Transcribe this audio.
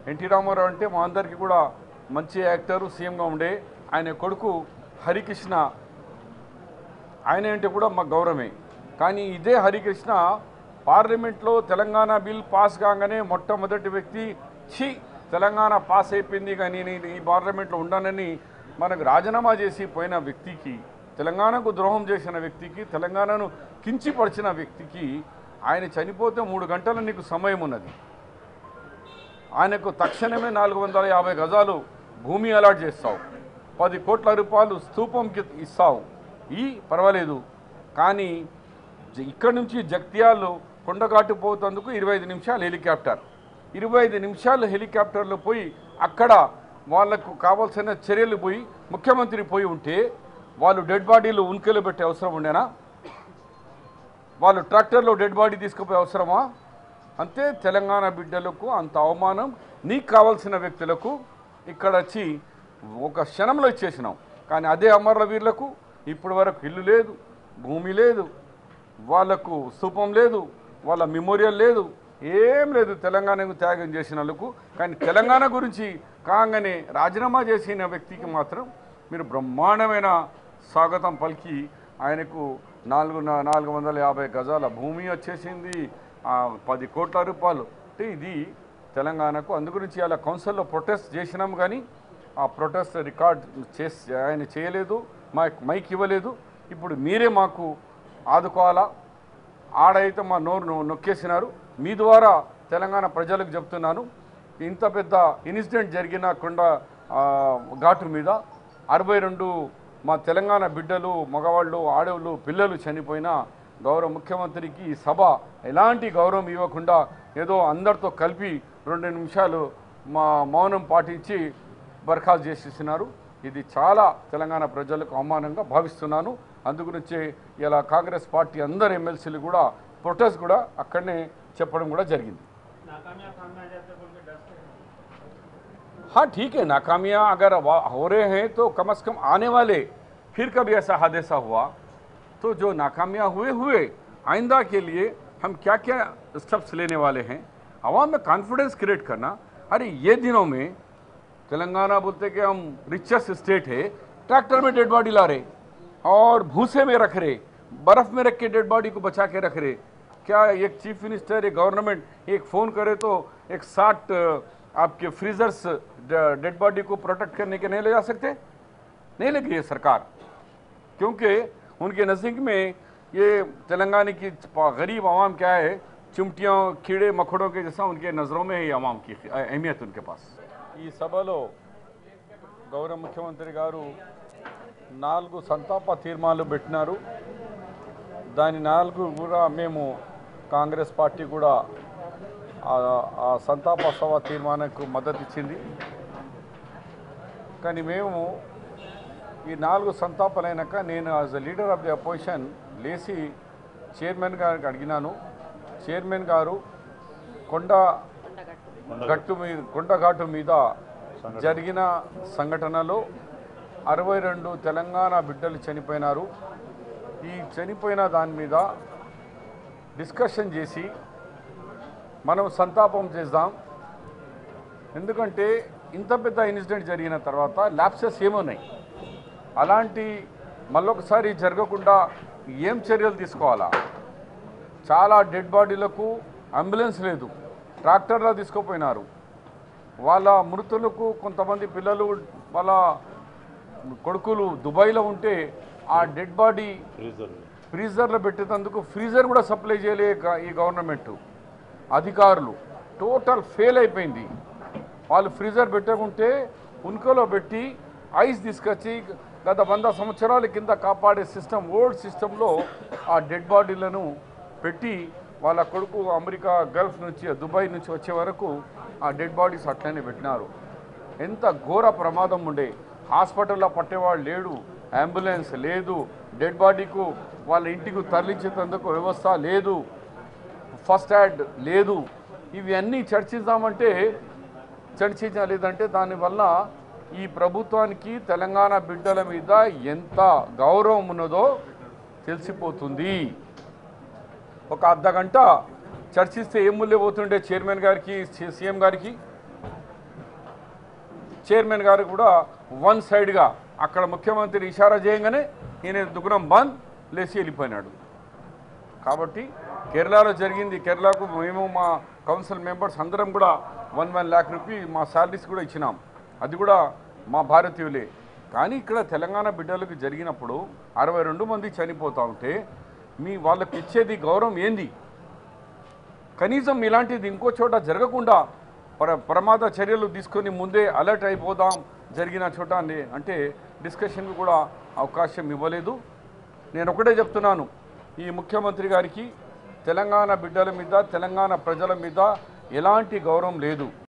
NT Ramarao అంటే మా అందరికీ కూడా మంచి యాక్టరు సీఎంగా ఉండే ఆయన కొడుకు హరికృష్ణ ఆయన అంటే కూడా మా గౌరవమే కానీ ఇదే హరికృష్ణ పార్లమెంట్లో తెలంగాణ బిల్ పాస్ కాగానే మొట్టమొదటి వ్యక్తి ఛీ తెలంగాణ పాస్ అయిపోయింది కానీ నేను ఈ పార్లమెంట్లో ఉండనని మనకు రాజీనామా చేసి పోయిన వ్యక్తికి తెలంగాణకు ద్రోహం చేసిన వ్యక్తికి తెలంగాణను కించిపరిచిన వ్యక్తికి ఆయన చనిపోతే మూడు గంటల నీకు సమయం ఉన్నది ఆయనకు తక్షణమే నాలుగు వందల యాభై గజాలు భూమి అలాట్ చేస్తావు పది కోట్ల రూపాయలు స్తూపంకి ఇస్తావు ఈ పర్వాలేదు కానీ జ- ఇక్కడి నుంచి జగ్త్యాలు కొండగాటు పోతందుకు ఇరవై ఐదు నిమిషాలు హెలికాప్టర్ ఇరవై ఐదు నిమిషాలు హెలికాప్టర్లో పోయి అక్కడ వాళ్ళకు కావాల్సిన చర్యలు పోయి ముఖ్యమంత్రి పోయి ఉంటే వాళ్ళు డెడ్ బాడీలు ఉనికెలు పెట్టే అవసరం ఉండేనా వాళ్ళు ట్రాక్టర్లో డెడ్ బాడీ తీసుకుపోయే అవసరమా అంతే తెలంగాణ బిడ్డలకు అంత అవమానం నీకు కావాల్సిన వ్యక్తులకు ఇక్కడ వచ్చి ఒక క్షణంలో ఇచ్చేసినాం కానీ అదే అమరవీరులకు ఇప్పటి వరకు ఇల్లు లేదు భూమి లేదు వాళ్ళకు స్థూపం లేదు వాళ్ళ మెమోరియల్ లేదు ఏం లేదు తెలంగాణకు త్యాగం చేసిన వాళ్ళకు కానీ తెలంగాణ గురించి కాగానే రాజీనామా చేసిన వ్యక్తికి మాత్రం మీరు బ్రహ్మాండమైన స్వాగతం పలికి ఆయనకు నాలుగు నా- నాలుగు వందల యాభై గజాల భూమి వచ్చేసింది ఆ, పది కోట్ల రూపాయలు అంటే ఇది తెలంగాణకు అందు గురించి అలా కౌన్సిల్లో ప్రొటెస్ట్ చేసినాం కానీ ఆ ప్రొటెస్ట్ రికార్డ్ చేసి ఆయన చేయలేదు మైక్ మైక్ ఇవ్వలేదు ఇప్పుడు మీరే మాకు ఆదుకోవాలా ఆడైతే మా నోరు నొ- నొక్కేసినారు మీ ద్వారా తెలంగాణ ప్రజలకు చెప్తున్నాను ఇంత పెద్ద ఇన్సిడెంట్ జరిగిన కొండ ఆ, ఘాటు మీద అరవై రెండు మా తెలంగాణ బిడ్డలు మగవాళ్ళు ఆడవాళ్ళు పిల్లలు చనిపోయినా గౌరవ ముఖ్యమంత్రికి ఈ సభ ఎలాంటి గౌరవం ఇవ్వకుండా ఏదో అందరితో కలిపి రెండు నిమిషాలు మా మౌనం పాటించి బర్ఖాస్తు చేసేసినారు ఇది చాలా తెలంగాణ ప్రజలకు అవమానంగా భావిస్తున్నాను అందుగురించే ఇలా కాంగ్రెస్ పార్టీ అందరు ఎమ్మెల్సీలు కూడా ప్రొటెస్ట్ కూడా అక్కడనే చెప్పడం కూడా జరిగింది नाकामयाब सामने आ जाते बोल के डर से हाँ ठीक है नाकामियाँ अगर वा- हो रहे हैं तो कम अज़ कम आने वाले फिर कभी ऐसा हादसा हुआ तो जो नाकामियाँ हुए हुए आइंदा के लिए हम क्या क्या स्टेप्स लेने वाले हैं आवाम में कॉन्फिडेंस क्रिएट करना अरे ये दिनों में तेलंगाना बोलते कि हम रिचेस्ट स्टेट है ट्रैक्टर में डेड बॉडी ला रहे और भूसे में रख रहे बर्फ में रख के डेड बॉडी को बचा के रख रहे क्या एक चीफ मिनिस्टर एक गवर्नमेंट एक फ़ोन करे तो एक साठ आपके फ्रीजर्स डेड बॉडी को प्रोटेक्ट करने के नहीं ले जा सकते नहीं लगी ये सरकार क्योंकि उनके नज़दीक में ये तेलंगाना की गरीब आवाम क्या है चिमटियों कीड़े मकोड़ों के जैसा उनके नज़रों में है ये आवाम की अहमियत उनके पास ఈ సభలో గౌరవ ముఖ్యమంత్రి గారు నాలుగు సంతాప తీర్మానాలు పెట్టినారు దాని నాలుగు కూడా మేము కాంగ్రెస్ పార్టీ కూడా ఆ- ఆ సంతాప సభ తీర్మానానికి మద్దతు ఇచ్చింది కానీ మేము ఈ నాలుగు సంతాపాలైనాక నేను as a leader of the opposition లేచి చైర్మన్ గారికి అడిగినాను చైర్మన్ గారు కొండ గట్టు మీద కొండఘాటు మీద జరిగిన సంఘటనలో అరవై రెండు తెలంగాణ బిడ్డలు చనిపోయినారు ఈ చనిపోయిన దాని మీద డిస్కషన్ చేసి మనం సంతాపం చేద్దాం ఎందుకంటే ఇంత పెద్ద ఇన్సిడెంట్ జరిగిన తర్వాత ల్యాప్సెస్ ఏమున్నాయి అలాంటి మళ్ళొకసారి జరగకుండా ఏం చర్యలు తీసుకోవాలా చాలా డెడ్ బాడీలకు అంబులెన్స్ లేదు ట్రాక్టర్లో తీసుకుపోయినారు వాళ్ళ మృతులకు కొంతమంది పిల్లలు వాళ్ళ కొడుకులు దుబాయ్లో ఉంటే ఆ డెడ్ బాడీ ఫ్రీజర్లో పెట్టేందుకు ఫ్రీజర్ కూడా సప్లై చేయలే గ- ఈ గవర్నమెంట్ అధికారులు టోటల్ ఫెయిల్ అయిపోయింది వాళ్ళు ఫ్రీజర్ పెట్టకుంటే ఉన్కలో పెట్టి ఐస్ తీసుకొచ్చి గత వంద సంవత్సరాల కింద కాపాడే సిస్టమ్ ఓల్డ్ సిస్టంలో ఆ డెడ్ బాడీలను పెట్టి వాళ్ళ కొడుకు అమెరికా గల్ఫ్ నుంచి దుబాయ్ నుంచి వచ్చే వరకు ఆ డెడ్ బాడీస్ అట్లనే పెట్టినారు ఎంత ఘోర ప్రమాదం ఉండే హాస్పిటల్లో పట్టేవాడు లేడు అంబులెన్స్ లేదు డెడ్ బాడీకు వాళ్ళ ఇంటికి తరలించేందుకు వ్యవస్థ లేదు ఫస్ట్ యాడ్ లేదు ఇవి అన్నీ చర్చిద్దామంటే చర్చించలేదంటే దానివల్ల ఈ ప్రభుత్వానికి తెలంగాణ బిడ్డల మీద ఎంత గౌరవం ఉన్నదో తెలిసిపోతుంది ఒక అర్ధ గంట చర్చిస్తే ఏం ముల్లే పోతుండే చైర్మన్ గారికి సి- సీఎం గారికి చైర్మన్ గారు కూడా వన్ సైడ్గా అక్కడ ముఖ్యమంత్రి ఇషారా చేయగానే ఈయన దుగ్నం బంద్ లేచి వెళ్ళిపోయినాడు కాబట్టి కేరళలో జరిగింది కేరళకు మేము మా కౌన్సిల్ మెంబర్స్ అందరం కూడా వన్ వన్ ల్యాక్ రూపీ మా శాలరీస్ కూడా ఇచ్చినాం అది కూడా మా భారతీయులే కానీ ఇక్కడ తెలంగాణ బిడ్డలకు జరిగినప్పుడు అరవై రెండు మంది చనిపోతూ ఉంటే మీ వాళ్ళకి ఇచ్చేది గౌరవం ఏంది కనీసం ఇలాంటిది ఇంకో చోట జరగకుండా ప్ర ప్రమాద చర్యలు తీసుకొని ముందే అలర్ట్ అయిపోదాం జరిగిన చోట అని అంటే డిస్కషన్కి కూడా అవకాశం ఇవ్వలేదు నేను ఒకటే చెప్తున్నాను ఈ ముఖ్యమంత్రి గారికి తెలంగాణ బిడ్డల మీద తెలంగాణ ప్రజల మీద ఎలాంటి గౌరవం లేదు